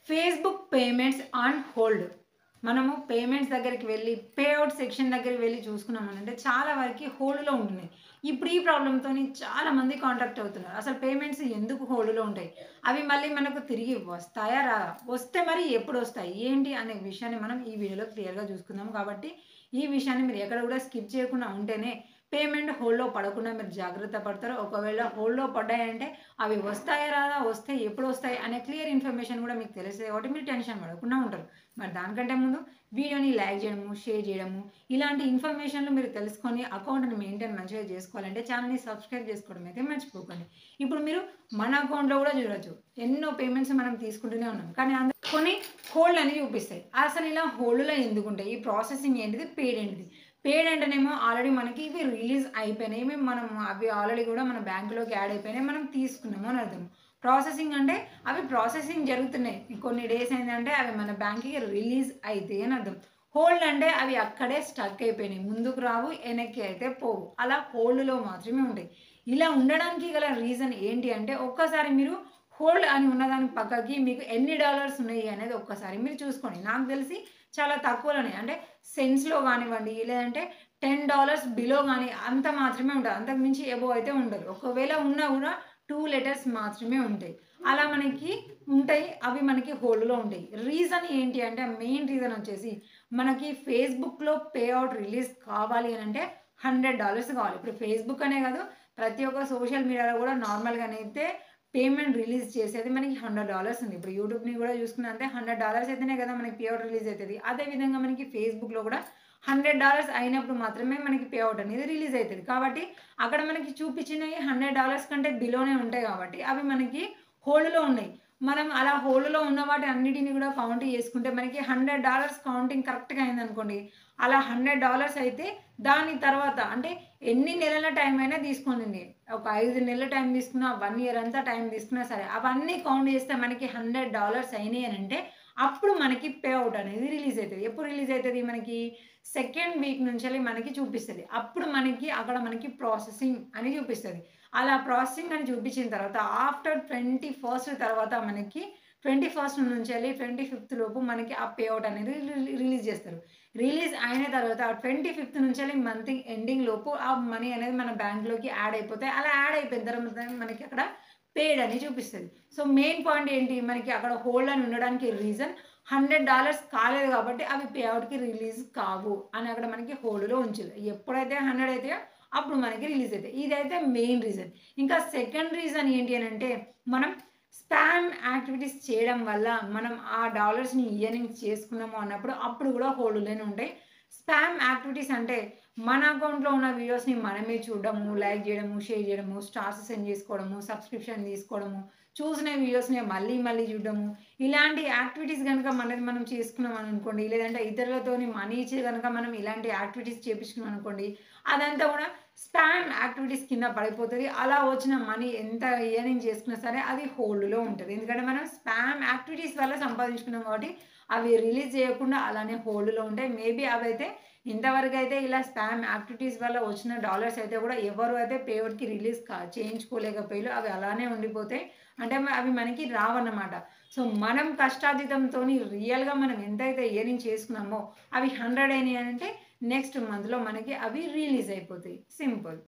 Facebook payments on hold మనము payments దగ్గరికి వెళ్ళి పేఅవుట్ సెక్షన్ దగ్గరికి వెళ్ళి చూసుకున్నామనంటే చాలా వరకు హోల్డ్లో ఉంటున్నాయి ఇప్పుడు ఈ ప్రాబ్లంతో చాలా మంది కాంటాక్ట్ అవుతున్నారు అసలు పేమెంట్స్ ఎందుకు హోల్డ్లో ఉంటాయి అవి మళ్ళీ మనకు తిరిగి వస్తాయా రా వస్తే మరి ఎప్పుడు వస్తాయి ఏంటి అనే విషయాన్ని మనం ఈ వీడియోలో క్లియర్గా చూసుకుందాం కాబట్టి ఈ విషయాన్ని మీరు ఎక్కడ కూడా స్కిప్ చేయకుండా ఉంటేనే పేమెంట్ హోల్డ్లో పడకుండా మీరు జాగ్రత్త పడతారు ఒకవేళ హోల్డ్లో పడ్డాయంటే అవి వస్తాయా రాదా వస్తే ఎప్పుడు వస్తాయి అనే క్లియర్ ఇన్ఫర్మేషన్ కూడా మీకు తెలిస్తే కాబట్టి మీరు టెన్షన్ పడకుండా ఉంటారు మరి దానికంటే ముందు వీడియోని లైక్ చేయడము షేర్ చేయడము ఇలాంటి ఇన్ఫర్మేషన్లు మీరు తెలుసుకొని అకౌంట్ని మెయింటైన్ మంచిగా చేసుకోవాలంటే ఛానల్ని సబ్స్క్రైబ్ చేసుకోవడం అయితే మర్చిపోకండి ఇప్పుడు మీరు మన అకౌంట్లో కూడా చూడొచ్చు ఎన్నో పేమెంట్స్ మనం తీసుకుంటూనే ఉన్నాం కానీ అందులో కొన్ని హోల్డ్ అని చూపిస్తాయి అసలు ఇలా హోల్డ్లో ఎందుకు ఉంటాయి ఈ ప్రాసెసింగ్ ఏంటిది పేడ్ ఏంటిది పేడ్ అంటేనేమో ఆల్రెడీ మనకి ఇవి రిలీజ్ అయిపోయినాయి మేము మనం అవి ఆల్రెడీ కూడా మన బ్యాంకులోకి యాడ్ అయిపోయినాయి మనం తీసుకున్నాము అని అర్థం ప్రాసెసింగ్ అంటే అవి ప్రాసెసింగ్ జరుగుతున్నాయి కొన్ని డేస్ ఏంటంటే అవి మన బ్యాంక్కి రిలీజ్ అయితే అని అర్థం హోల్డ్ అంటే అవి అక్కడే స్టక్ అయిపోయినాయి ముందుకు రావు వెనక్కి అయితే పోవు అలా హోల్డ్లో మాత్రమే ఉంటాయి ఇలా ఉండడానికి గల రీజన్ ఏంటి అంటే ఒక్కసారి మీరు హోల్డ్ అని ఉన్నదాని పక్కకి మీకు ఎన్ని డాలర్స్ ఉన్నాయి అనేది ఒక్కసారి మీరు చూసుకోండి నాకు తెలిసి చాలా తక్కువలోనే అంటే సెన్స్లో కానివ్వండి లేదంటే టెన్ డాలర్స్ బిలో కానీ అంత మాత్రమే ఉంటుంది అంతకు మించి ఎబో అయితే ఉండదు ఒకవేళ ఉన్నా కూడా టూ లెటర్స్ మాత్రమే ఉంటాయి అలా మనకి ఉంటాయి అవి మనకి హోల్డ్లో ఉంటాయి రీజన్ ఏంటి అంటే మెయిన్ రీజన్ వచ్చేసి మనకి ఫేస్బుక్లో పే అవుట్ రిలీజ్ కావాలి అని అంటే హండ్రెడ్ డాలర్స్ కావాలి ఇప్పుడు ఫేస్బుక్ అనే కాదు ప్రతి ఒక్క సోషల్ మీడియాలో కూడా నార్మల్గానే అయితే పేమెంట్ రిలీజ్ చేసేది మనకి హండ్రెడ్ డాలర్స్ ఉంది ఇప్పుడు యూట్యూబ్ని కూడా చూసుకున్నా అంటే హండ్రెడ్ డాలర్స్ అయితేనే కదా మనకి పే అవుట్ రిలీజ్ అవుతుంది అదేవిధంగా మనకి ఫేస్బుక్లో కూడా హండ్రెడ్ డాలర్స్ అయినప్పుడు మాత్రమే మనకి పే అవుట్ అనేది రిలీజ్ అవుతుంది కాబట్టి అక్కడ మనకి చూపించినవి హండ్రెడ్ డాలర్స్ కంటే బిలోనే ఉంటాయి కాబట్టి అవి మనకి హోల్డ్లో ఉన్నాయి మనం అలా హోల్డ్లో ఉన్న వాటి అన్నిటిని కూడా కౌంట్ చేసుకుంటే మనకి హండ్రెడ్ డాలర్స్ కౌంటింగ్ కరెక్ట్గా అయిందనుకోండి అలా హండ్రెడ్ డాలర్స్ అయితే దాని తర్వాత అంటే ఎన్ని నెలల టైం అయినా తీసుకోండి ఒక ఐదు నెలల టైం తీసుకున్నా వన్ ఇయర్ అంతా టైం తీసుకున్నా సరే అవన్నీ కౌంట్ చేస్తే మనకి హండ్రెడ్ డాలర్స్ అయినాయి అని అంటే అప్పుడు మనకి పే అవుట్ అనేది రిలీజ్ అవుతుంది ఎప్పుడు రిలీజ్ అవుతుంది మనకి సెకండ్ వీక్ నుంచి మనకి చూపిస్తుంది అప్పుడు మనకి అక్కడ మనకి ప్రాసెసింగ్ అని చూపిస్తుంది అలా ప్రాసెసింగ్ అని చూపించిన తర్వాత ఆఫ్టర్ ట్వంటీ ఫస్ట్ తర్వాత మనకి ట్వంటీ ఫస్ట్ నుంచి వెళ్ళి ట్వంటీ ఫిఫ్త్ లోపు మనకి ఆ పే అవుట్ అనేది రిలీజ్ చేస్తారు రిలీజ్ అయిన తర్వాత ట్వంటీ ఫిఫ్త్ నుంచి వెళ్ళి మంత్ ఎండింగ్ లోపు ఆ మనీ అనేది మన బ్యాంక్లోకి యాడ్ అయిపోతాయి అలా యాడ్ అయిపోయిన తర్వాత మనకి అక్కడ పేడ్ అని చూపిస్తుంది సో మెయిన్ పాయింట్ ఏంటి మనకి అక్కడ హోల్డ్ అని ఉండడానికి రీజన్ హండ్రెడ్ డాలర్స్ కాలేదు కాబట్టి అవి పే అవుట్కి రిలీజ్ కావు అని అక్కడ మనకి హోల్డ్లో ఉంచారు ఎప్పుడైతే హండ్రెడ్ అయితే అప్పుడు మనకి రిలీజ్ అవుతాయి ఇదైతే మెయిన్ రీజన్ ఇంకా సెకండ్ రీజన్ ఏంటి అని అంటే మనం స్పామ్ యాక్టివిటీస్ చేయడం వల్ల మనం ఆ డాలర్స్ని ఇయర్నింగ్ చేసుకున్నాము అన్నప్పుడు అప్పుడు కూడా హోల్డ్లోనే ఉంటాయి స్పామ్ యాక్టివిటీస్ అంటే మన అకౌంట్లో ఉన్న వీడియోస్ని మనమే చూడడము లైక్ చేయడము షేర్ చేయడము స్టార్స్ సెండ్ చేసుకోవడము సబ్స్క్రిప్షన్ తీసుకోవడము చూసిన వీడియోస్ని మళ్ళీ మళ్ళీ చూడడము ఇలాంటి యాక్టివిటీస్ కనుక మనది మనం చేసుకున్నాం అనుకోండి లేదంటే ఇతరులతోని మనీ ఇచ్చి కనుక మనం ఇలాంటి యాక్టివిటీస్ చేపించుకున్నాం అనుకోండి అదంతా కూడా స్పామ్ యాక్టివిటీస్ కింద పడిపోతుంది అలా వచ్చిన మనీ ఎంత ఇయర్నింగ్ చేసుకున్నా సరే అది హోల్డ్లో ఉంటుంది ఎందుకంటే మనం స్పామ్ యాక్టివిటీస్ వల్ల సంపాదించుకున్నాం కాబట్టి అవి రిలీజ్ చేయకుండా అలానే హోల్డ్లో ఉంటాయి మేబీ అవి అయితే ఇంతవరకు అయితే ఇలా స్పామ్ యాక్టివిటీస్ వల్ల వచ్చిన డాలర్స్ అయితే కూడా ఎవరు అయితే పేమెంట్కి రిలీజ్ కా చేయించుకోలేకపోయారు అవి అలానే ఉండిపోతాయి అంటే అవి మనకి రావన్నమాట సో మనం కష్టాతీతంతో రియల్గా మనం ఎంతైతే ఇయర్నింగ్ చేసుకున్నామో అవి హండ్రెడ్ అయినాయి అంటే నెక్స్ట్ మంత్లో మనకి అవి రిలీజ్ అయిపోతాయి సింపుల్